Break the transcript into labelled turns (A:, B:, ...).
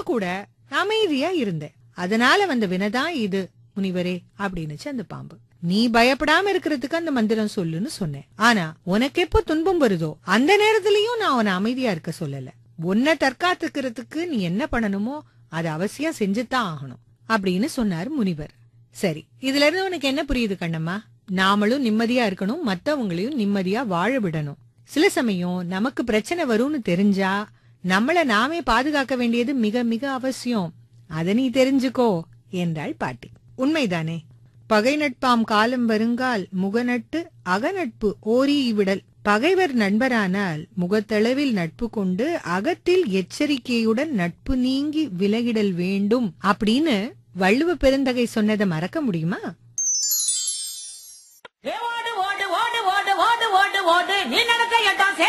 A: கூட அமைதியா இருந்தேன் அதனால வந்த வினைதான் இது முனிவரே அப்படின்னுச்சு அந்த பாம்பு நீ பயப்படாம இருக்கிறதுக்கு அந்த மந்திரம் சொல்லுன்னு சொன்னேன் ஆனா உனக்கு எப்போ துன்பம் வருதோ அந்த நேரத்திலயும் நான் உன்னை அமைதியா இருக்க சொல்லல உன்னை தற்காத்துக்கிறதுக்கு நீ என்ன பண்ணணுமோ அதை அவசியம் செஞ்சுதான் ஆகணும் அப்படின்னு சொன்னார் முனிவர் சரி இதுல இருந்து உனக்கு என்ன புரியுது கண்ணம்மா நாமளும் நிம்மதியா இருக்கணும் மத்தவங்களையும் நிம்மதியா வாழ விடணும் சில சமயம் நமக்கு பிரச்சனை வரும்னு தெரிஞ்சா நம்மள நாமே பாதுகாக்க வேண்டியது மிக மிக அவசியம் அத நீ தெரிஞ்சுக்கோ என்றாள் பாட்டி உண்மைதானே பகை நட்பாம் காலம் வருங்கால் முகநட்பு அகநட்பு ஓரி விடல் பகைவர் நண்பரானால் முகத்தளவில் நட்பு கொண்டு அகத்தில் எச்சரிக்கையுடன் நட்பு நீங்கி விலகிடல் வேண்டும் அப்படின்னு வள்ளுவ பெருந்தகை சொன்னதை மறக்க முடியுமா
B: ஏ ஓடு ஓடு ஓடு ஓடு ஓடு ஓடு ஓடு நீ நடக்க எட்டாம்